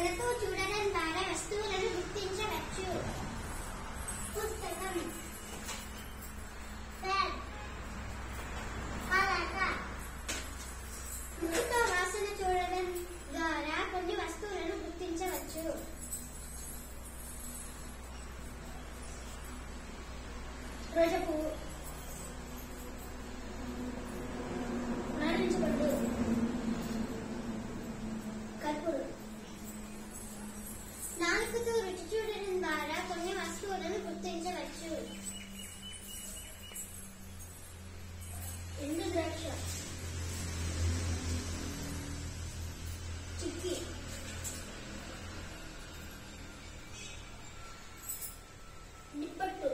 కళ్ళతో చూడడం ద్వారా వస్తువులను గుర్తించవచ్చు పుస్తకం పెన్ పలక ముక్కుతో వాసన చూడడం ద్వారా కొన్ని వస్తువులను గుర్తించవచ్చు రోజు పువ్వు నారింజ పండు కర్పూరం నాలుగుతో రుచి చూడడం ద్వారా కొన్ని వస్తువులను గుర్తించవచ్చు ఎండు ద్రాక్ష చిక్కి నిప్పట్టు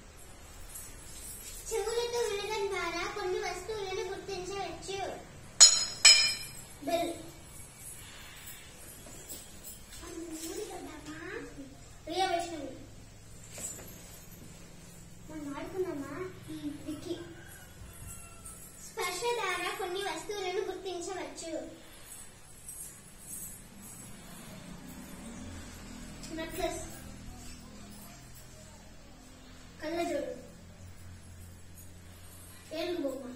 చెవులతో వినడం ద్వారా కొన్ని వస్తువులను గుర్తించవచ్చు బెల్ ప్రియ వైష్ణవి మనం ఆడుకుందామా విక్కీ స్పర్శ ద్వారా కొన్ని వస్తువులను గుర్తించవచ్చు నెక్లెస్ కళ్ళజోడు ఏనుగు బొమ్మ